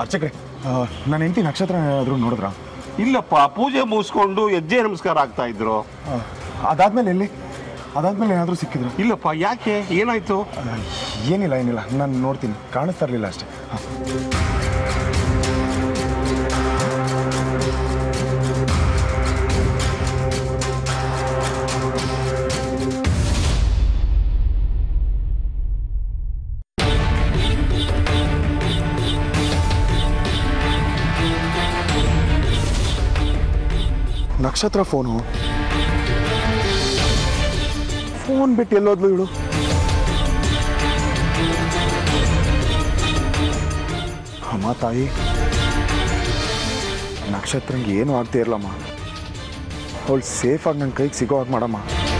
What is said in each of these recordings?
ಅರ್ಚಕ್ರೆ ನಾನು ಹೆಂಡತಿ ನಕ್ಷತ್ರ ಏನಾದರೂ ನೋಡಿದ್ರಾ ಇಲ್ಲಪ್ಪ ಪೂಜೆ ಮುಗಿಸ್ಕೊಂಡು ಹೆಜ್ಜೆ ನಮಸ್ಕಾರ ಆಗ್ತಾ ಇದ್ರು ಆ, ಅದಾದ್ಮೇಲೆ ಎಲ್ಲಿ ಅದಾದ್ಮೇಲೆ ಏನಾದರೂ ಸಿಕ್ಕಿದ್ರು ಇಲ್ಲಪ್ಪ ಯಾಕೆ ಏನಾಯ್ತು ಆ, ಏನಿಲ್ಲ ಏನಿಲ್ಲ ನಾನು ನೋಡ್ತೀನಿ ಕಾಣಿಸ್ತಾ ಇರಲಿಲ್ಲ ಅಷ್ಟೇ ಹಾಂ ನಕ್ಷತ್ರ ಫೋನು ಫೋನ್ ಬಿಟ್ಟು ಎಲ್ಲೋದ್ಲು ಇವಳು ಅಮ್ಮ ತಾಯಿ ನಕ್ಷತ್ರಂಗೆ ಏನು ಆಗ್ತಾ ಇರಲಮ್ಮ ಅವಳು ಸೇಫಾಗಿ ನನ್ನ ಕೈಗೆ ಸಿಗೋ ಹಾಗೆ ಮಾಡಮ್ಮ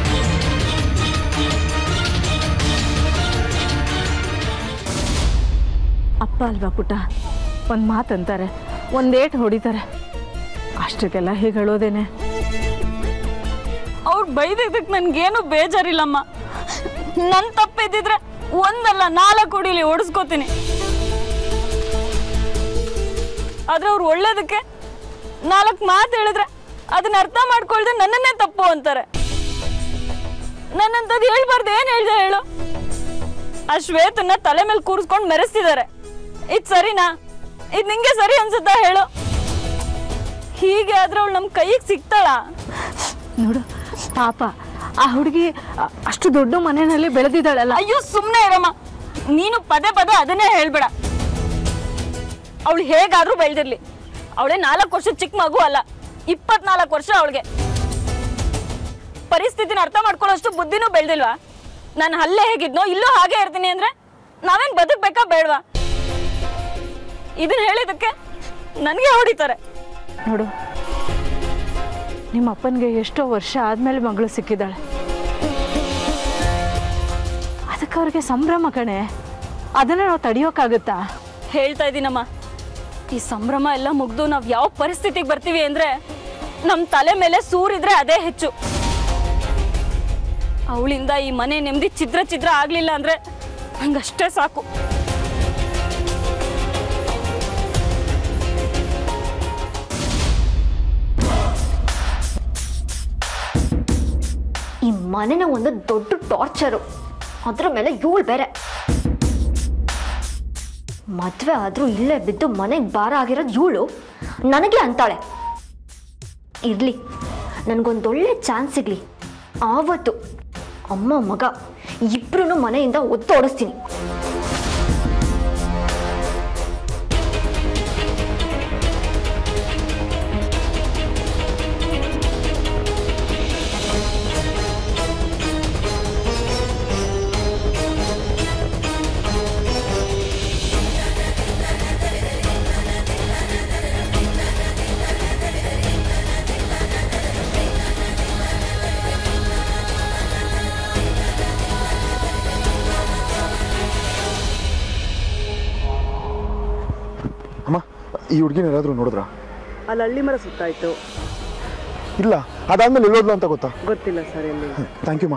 ಅಪ್ಪ ಅಲ್ವಾ ಪುಟ್ಟ ಒಂದು ಮಾತಂತಾರೆ ಒಂದೇಟ್ ಹೊಡಿತಾರೆ ಅಷ್ಟಕ್ಕೆಲ್ಲ ಹೀಗೆ ಹೇಳೋದೇನೆ ಅವ್ರು ಬೈದಿದ್ದಕ್ಕೆ ನನ್ಗೇನು ಬೇಜಾರಿಲ್ಲಮ್ಮ ನನ್ ತಪ್ಪಿದ್ದಿದ್ರೆ ಒಂದಲ್ಲ ನಾಲ್ಕು ಕುಡಿಲಿ ಓಡಿಸ್ಕೋತೀನಿ ಆದ್ರೆ ಅವ್ರು ಒಳ್ಳೇದಕ್ಕೆ ನಾಲ್ಕು ಮಾತು ಹೇಳಿದ್ರೆ ಅದನ್ನ ಅರ್ಥ ಮಾಡ್ಕೊಳ್ದೆ ನನ್ನನ್ನೇ ತಪ್ಪು ಅಂತಾರೆ ನನ್ನಂತದ್ ಹೇಳ್ಬಾರ್ದು ಏನ್ ಹೇಳ್ದೆ ಹೇಳು ಆ ಶ್ವೇತನ್ನ ತಲೆ ಮೇಲೆ ಕೂರಿಸ್ಕೊಂಡು ಮೆರೆಸ್ತಿದ್ದಾರೆ ಇದ್ ಸರಿನಾ ಇದ್ ನಿಂಗೆ ಸರಿ ಅನ್ಸುತ್ತಾ ಹೇಳು ಹೀಗೆ ಆದ್ರೆ ಅವಳು ನಮ್ ಕೈಗೆ ಸಿಗ್ತಾಳ ನೋಡು ಪಾಪ ಆ ಹುಡುಗಿ ಅಷ್ಟು ದೊಡ್ಡ ಮನೆಯಲ್ಲಿ ಬೆಳೆದಿದ್ದಾಳಲ್ಲ ಅಯ್ಯೋ ಸುಮ್ನೆ ಇರಮ್ಮ ನೀನು ಪದೇ ಪದೇ ಅದನ್ನೇ ಹೇಳ್ಬೇಡ ಅವಳು ಹೇಗಾದ್ರೂ ಬೆಳೆದಿರ್ಲಿ ಅವಳೇ ನಾಲ್ಕು ವರ್ಷ ಚಿಕ್ಕ ಮಗು ಅಲ್ಲ ಇಪ್ಪತ್ನಾಲ್ಕು ವರ್ಷ ಅವಳಿಗೆ ಪರಿಸ್ಥಿತಿನ ಅರ್ಥ ಮಾಡ್ಕೊಳ್ಳೋಷ್ಟು ಬುದ್ಧಿನೂ ಬೆಳೆದಿಲ್ವಾ ನಾನು ಅಲ್ಲೇ ಹೇಗಿದ್ನೋ ಇಲ್ಲೂ ಹಾಗೆ ಇರ್ತೀನಿ ಅಂದ್ರೆ ನಾವೇನ್ ಬದುಕ್ಬೇಕಾ ಬೇಡವಾ ಇದನ್ನ ಹೇಳಿದಕ್ಕೆ ನನಗೆ ಹೊಡಿತಾರೆ ನೋಡು ನಿಮ್ಮ ಅಪ್ಪನಿಗೆ ಎಷ್ಟೋ ವರ್ಷ ಆದ್ಮೇಲೆ ಮಗಳು ಸಿಕ್ಕಿದ್ದಾಳೆ ಅದಕ್ಕೆ ಅವ್ರಿಗೆ ಸಂಭ್ರಮ ಕಣೆ ಅದನ್ನ ನಾವು ತಡಿಯೋಕ್ಕಾಗುತ್ತಾ ಹೇಳ್ತಾ ಇದ್ದೀನಮ್ಮ ಈ ಸಂಭ್ರಮ ಎಲ್ಲ ಮುಗ್ದು ನಾವ್ ಯಾವ ಪರಿಸ್ಥಿತಿಗೆ ಬರ್ತೀವಿ ಅಂದ್ರೆ ನಮ್ ತಲೆ ಮೇಲೆ ಸೂರಿದ್ರೆ ಅದೇ ಹೆಚ್ಚು ಅವಳಿಂದ ಈ ಮನೆ ನೆಮ್ಮದಿ ಚಿದ್ರ ಚಿದ್ರ ಆಗ್ಲಿಲ್ಲ ಅಂದ್ರೆ ನಂಗಷ್ಟೇ ಸಾಕು ಈ ಮನೆನ ಒಂದು ದೊಡ್ಡ ಟಾರ್ಚರು ಅದ್ರ ಮೇಲೆ ಇವಳು ಬೇರೆ ಮದ್ವೆ ಆದ್ರೂ ಇಲ್ಲೇ ಬಿದ್ದು ಮನೆಗೆ ಭಾರ ಆಗಿರೋದು ಇವಳು ನನಗೆ ಅಂತಾಳೆ ಇರ್ಲಿ ನನಗೊಂದೊಳ್ಳೆ ಚಾನ್ಸ್ ಸಿಗ್ಲಿ ಆವತ್ತು ಅಮ್ಮ ಮಗ ಇಬ್ರು ಮನೆಯಿಂದ ಒತ್ತೋಡಿಸ್ತೀನಿ ಅಮ್ಮ ಈ ಹುಡುಗಿನ ಯಾರಾದರೂ ನೋಡಿದ್ರಾ ಅಲ್ಲಿ ಹಳ್ಳಿ ಮರ ಸುತ್ತಾಯ್ತು ಇಲ್ಲ ಅದಾದ್ಮೇಲೆ ಎಲ್ಲೋದ್ಲು ಅಂತ ಗೊತ್ತಾ ಗೊತ್ತಿಲ್ಲ ಸರ್ ಎಲ್ಲಿ ಥ್ಯಾಂಕ್ ಯು ಮಾ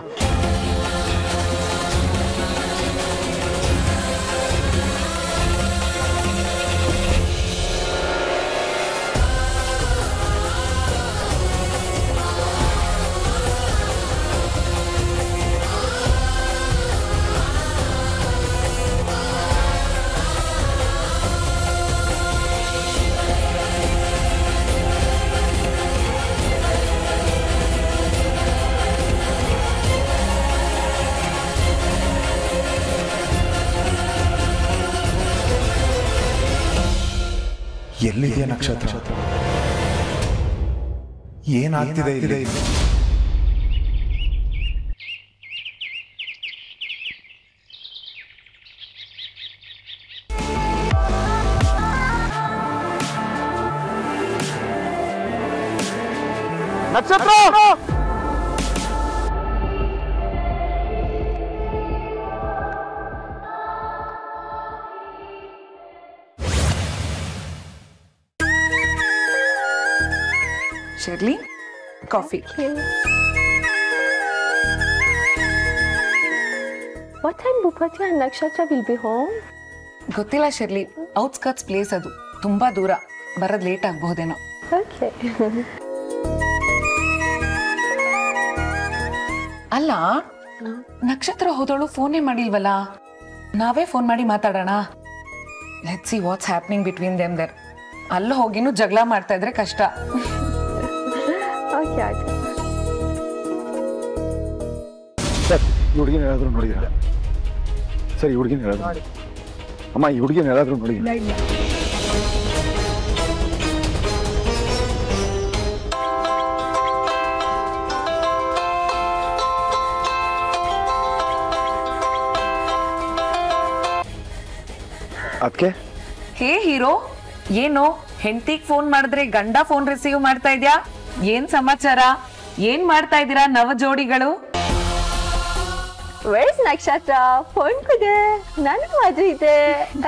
ಎಲ್ಲಿದೆಯಾ ನಕ್ಷತ್ರ ಏನಾಗ್ತಿದೆ ಇಲ್ಲಿ Nakshatra Shirley coffee What time Bhupathi and Nakshatra will be home? ಗೊತ್ತಿಲ್ಲ ಶರ್ಲಿ ಔಟ್ಸ್ಕರ್ಟ್ಸ್ ಪ್ಲೇಸ್ ಅದು ತುಂಬಾ ದೂರ ಬರೋದ್ ಲೇಟ್ ಆಗ್ಬಹುದೇನೋ ಅಲ್ಲ ನಕ್ಷತ್ರ ಹೋದವಳು ಫೋನೇ ಮಾಡಿಲ್ವಲ್ಲ ನಾವೇ ಫೋನ್ ಮಾಡಿ ಮಾತಾಡೋಣ let see what's happening between them there ಅಲ್ಲಿ ಹೋಗಿನೂ ಜಗಳ ಮಾಡ್ತಾ ಇದ್ರೆ ಕಷ್ಟ ಸರ್ ಈ ಹುಡುಗಿನ ಏನಾದರೂ ನೋಡಿದಿರಾ ಸರ್ ಈ ಹುಡುಗಿನ ಏನಾದ್ರು ಅಮ್ಮ ಈ ಹುಡುಗಿನ ಏನಾದರೂ ನೋಡಿದಿರಾ ಅದಕ್ಕೆ ಹೇ ಹೀರೋ ಏನು ಹೆಂಡತಿಗ್ ಫೋನ್ ಮಾಡಿದ್ರೆ ಗಂಡ ಫೋನ್ ರಿಸೀವ್ ಮಾಡ್ತಾ ಇದ್ಯಾ ಏನ್ ಸಮಾಚಾರ ಏನ್ ಮಾಡ್ತಾ ಇದ್ದೀರಾ ನವ ಜೋಡಿಗಳು ವೇಸ್ ನಕ್ಷತ್ರ ಫೋನ್ ಕುದೆ ನನಗೂ ಅದು ಇದೆ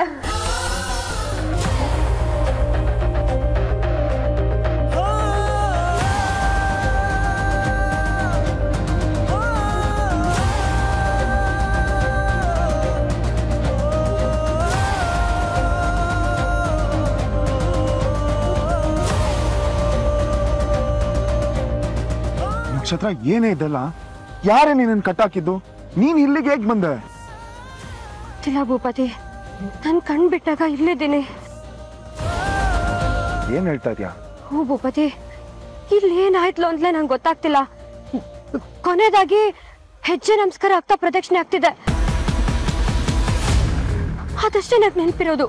ನಕ್ಷತ್ರ ಏನೇ ಇದೆಲ್ಲ ಯಾರೇ ನೀನನ್ನು ಕಟ್ಟಾಕಿದ್ದು ನೀನ್ ಇಲ್ಲಿಗೆ ಹೇಗ್ ಬಂದೆ ಗೊತ್ತಿಲ್ಲ ಭೂಪತಿ ನಾನು ಕಣ್ ಬಿಟ್ಟಾಗ ಇಲ್ಲಿದ್ದೀನಿ ಏನ್ ಹೇಳ್ತಾ ಇದ್ಯಾ ಹ್ಞೂ ಭೂಪತಿ ಇಲ್ಲಿ ಏನಾಯ್ತು ಅಂತಲೇ ನಂಗೆ ಗೊತ್ತಾಗ್ತಿಲ್ಲ ಕೊನೆಯದಾಗಿ ಹೆಜ್ಜೆ ನಮಸ್ಕಾರ ಆಗ್ತಾ ಪ್ರದಕ್ಷಿಣೆ ಆಗ್ತಿದೆ ಅದಷ್ಟೇ ನಂಗೆ ನೆನಪಿರೋದು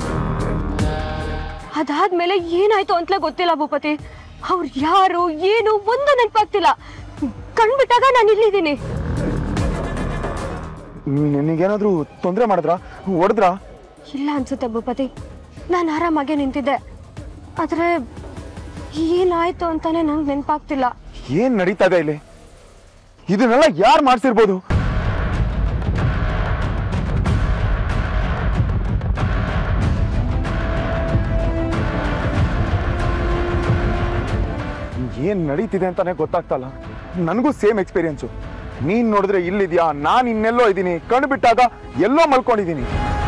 ಅದಾದ್ಮೇಲೆ ಏನಾಯ್ತು ಅಂತಲೇ ಗೊತ್ತಿಲ್ಲ ಭೂಪತಿ ಅವ್ರು ಯಾರು ಏನು ಒಂದು ನೆನಪಾಗ್ತಿಲ್ಲ ಕಣ್ಬಿಟ್ಟಾಗ ನಾನು ಇಲ್ಲಿದ್ದೀನಿ ನಿನಗೇನಾದ್ರೂ ತೊಂದರೆ ಮಾಡಿದ್ರಾ ಹೊಡೆದ್ರಾ ಇಲ್ಲ ಅನ್ಸುತ್ತೆ ಭೂಪತಿ ನಾನು ಆರಾಮಾಗೆ ನಿಂತಿದ್ದೆ ಆದ್ರೆ ಏನಾಯ್ತು ಅಂತಾನೆ ನಂಗೆ ನೆನಪಾಗ್ತಿಲ್ಲ ಏನ್ ನಡೀತಾ ಇದೆ ಇಲ್ಲಿ ಇದನ್ನೆಲ್ಲ ಯಾರು ಮಾಡ್ಸಿರ್ಬೋದು ಏನ್ ನಡೀತಿದೆ ಅಂತಾನೆ ಗೊತ್ತಾಗ್ತಲ್ಲ ನನಗೂ ಸೇಮ್ ಎಕ್ಸ್ಪೀರಿಯನ್ಸು ನೀನ್ ನೋಡಿದ್ರೆ ಇಲ್ಲಿದ್ಯಾ ನಾನ್ ಇನ್ನೆಲ್ಲೋ ಇದ್ದೀನಿ ಕಣ್ಣು ಬಿಟ್ಟಾಗ ಎಲ್ಲೋ ಮಲ್ಕೊಂಡಿದ್ದೀನಿ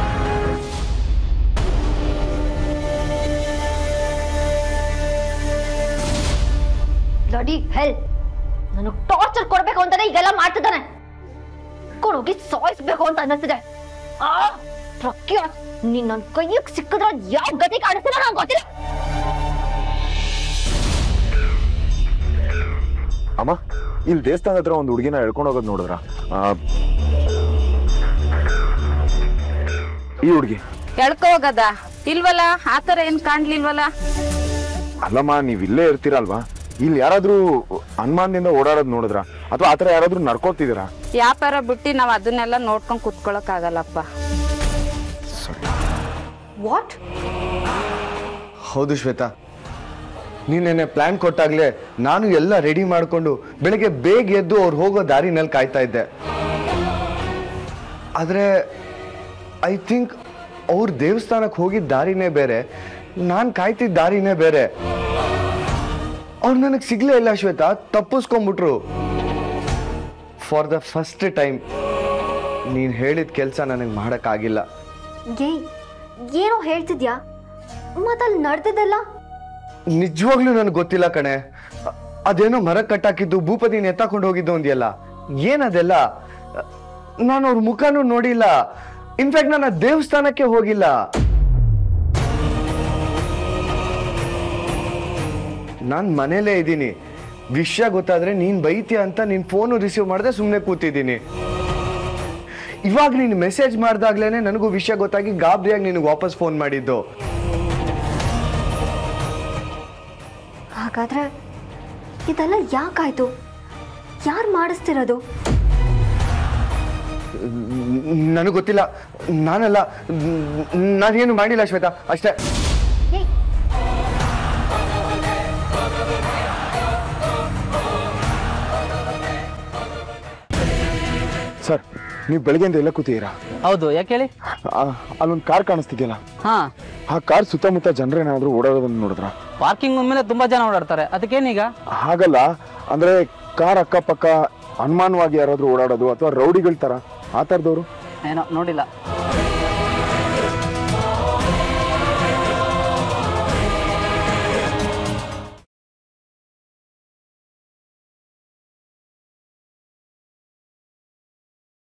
ಬ್ಲಡಿ ಹೆಲ್ ನನಗೆ ಟಾರ್ಚರ್ ಕೊಡ್ಬೇಕು ಅಂತಾನೆ ಇದೆಲ್ಲ ಮಾಡ್ತಿದ್ದಾನೆ ಹೋಗಿ ಸಾಯಿಸ್ಬೇಕು ಅಂತ ಅನ್ನಿಸ್ತಿದೆ ಆ ಪ್ರಖ್ಯ ನೀನ್ ನನ್ ಕೈಯಕ್ ಸಿಕ್ಕಿದ್ರೆ ಯಾವ ಗತಿ ಕಾಣಿಸ್ತಿಲ್ಲ ನಂಗೆ ಗೊತ್ತಿಲ್ಲ ಅಮ್ಮ ಇಲ್ಲಿ ದೇವಸ್ಥಾನ ಹತ್ರ ಒಂದು ಹುಡುಗಿನ ಎಳ್ಕೊಂಡು ಹೋಗೋದು ನೋಡಿದ್ರ ಈ ಹುಡುಗಿ ಎಳ್ಕೊ ಹೋಗದ ಇಲ್ವಲ್ಲ ಆತರ ಏನ್ ಕಾಣ್ಲಿಲ್ವಲ್ಲ ಅಲ್ಲಮ್ಮ ನೀವ್ ಇಲ್ಲೇ ಇರ್ತೀರಲ್ವಾ ಇಲ್ಲಿ ಯಾರಾದ್ರೂ ಅನುಮಾನದಿಂದ ಓಡಾಡೋದು ನೋಡಿದ್ರ ಅಥವಾ ಆತರ ಯಾರಾದ್ರೂ ನಡ್ಕೋತಿದ್ದೀರಾ ವ್ಯಾಪಾರ ಬಿಟ್ಟು ನಾವ್ ಅದನ್ನೆಲ್ಲ ನೋಡ್ಕೊಂಡ್ ಕುತ್ಕೊಳಕ್ ಆಗಲ್ಲಪ್ಪ ವಾಟ್ ಹೌದು ಶ್ವೇತಾ ನೀನು ನೆನ್ನೆ ಪ್ಲಾನ್ ಕೊಟ್ಟಾಗ್ಲೇ ನಾನು ಎಲ್ಲ ರೆಡಿ ಮಾಡಿಕೊಂಡು ಬೆಳಗ್ಗೆ ಬೇಗ ಎದ್ದು ಅವ್ರು ಹೋಗೋ ದಾರಿನಲ್ಲಿ ಕಾಯ್ತಾ ಇದ್ದೆ ಆದರೆ ಐ ಥಿಂಕ್ ಅವ್ರ ದೇವಸ್ಥಾನಕ್ಕೆ ಹೋಗಿದ್ದ ದಾರಿನೇ ಬೇರೆ ನಾನು ಕಾಯ್ತಿದ್ದ ದಾರಿನೇ ಬೇರೆ ಅವ್ರು ನನಗೆ ಸಿಗ್ಲೇ ಇಲ್ಲ ಶ್ವೇತಾ ತಪ್ಪಿಸ್ಕೊಂಡ್ಬಿಟ್ರು ಫಾರ್ ದ ಫಸ್ಟ್ ಟೈಮ್ ನೀನು ಹೇಳಿದ ಕೆಲಸ ನನಗೆ ಮಾಡೋಕ್ಕಾಗಿಲ್ಲ ಏಯ್ ಏನೋ ಹೇಳ್ತಿದ್ಯಾ ಮತ್ತಲ್ಲಿ ನಡೆದಿದ್ದೆಲ್ಲ ನಿಜವಾಗ್ಲೂ ನನಗೆ ಗೊತ್ತಿಲ್ಲ ಕಣೆ ಅ- ಅದೇನೋ ಮರ ಕಟ್ಟಾಕಿದ್ದು ಭೂಪತಿನ ಎತ್ತಾಕೊಂಡು ಹೋಗಿದ್ದು ಅಂದ್ಯಲ್ಲ ಏನದೆಲ್ಲ ನಾನು ಅವ್ರ ಮುಖನೂ ನೋಡಿಲ್ಲ ಇನ್ಫ್ಯಾಕ್ಟ್ ನಾನು ಆ ದೇವಸ್ಥಾನಕ್ಕೆ ಹೋಗಿಲ್ಲ ನಾನು ಮನೇಲೇ ಇದ್ದೀನಿ ವಿಷಯ ಗೊತ್ತಾದ್ರೆ ನೀನ್ ಬೈತೀಯ ಅಂತ ನೀನ್ ಫೋನು ರಿಸೀವ್ ಮಾಡದೆ ಸುಮ್ಮನೆ ಕೂತಿದ್ದೀನಿ ಇವಾಗ ನೀನು ಮೆಸೇಜ್ ಮಾಡ್ದಾಗ್ಲೇನೆ ನನಗೂ ವಿಷಯ ಗೊತ್ತಾಗಿ ಗಾಬರಿಯಾಗಿ ನಿನಗೆ ವಾಪಸ್ ಫೋನ್ ಮಾಡಿದ್ದು ಹಾಗಾದ್ರೆ ಇದೆಲ್ಲ ಯಾಕಾಯ್ತು ಯಾರು ಮಾಡಿಸ್ತಿರೋದು ನನಗೆ ಗೊತ್ತಿಲ್ಲ ನಾನಲ್ಲ ನಾನೇನು ಮಾಡಿಲ್ಲ ಶ್ವೇತಾ ಅಷ್ಟೇ ಏಯ್ ಸರ್ ನೀವು ಬೆಳಗ್ಗೆಯಿಂದ ಎಲ್ಲ ಕೂತಿದ್ದೀರಾ ಹೌದು ಯಾಕೆ ಹೇಳಿ ಆ, ಅಲ್ಲೊಂದು ಕಾರ್ ಕಾಣಿಸ್ತಿದೆಯಲ್ಲ ಹಾ ಆ ಕಾರ್ ಸುತ್ತಮುತ್ತ ಜನರೇನಾದ್ರೂ ಓಡಾಡೋದನ್ನ ನೋಡಿದ್ರ ಪಾರ್ಕಿಂಗ್ ಮೇಲೆ ತುಂಬಾ ಜನ ಓಡಾಡ್ತಾರೆ ಅದಕ್ಕೇನೀಗ ಹಾಗಲ್ಲ ಅಂದ್ರೆ ಕಾರ್ ಅಕ್ಕಪಕ್ಕ ಅನುಮಾನವಾಗಿ ಯಾರಾದ್ರೂ ಓಡಾಡೋದು ಅಥವಾ ರೌಡಿಗಳ ತರ ಆ ಥರದವ್ರು ಏನೋ ನೋಡಿಲ್ಲ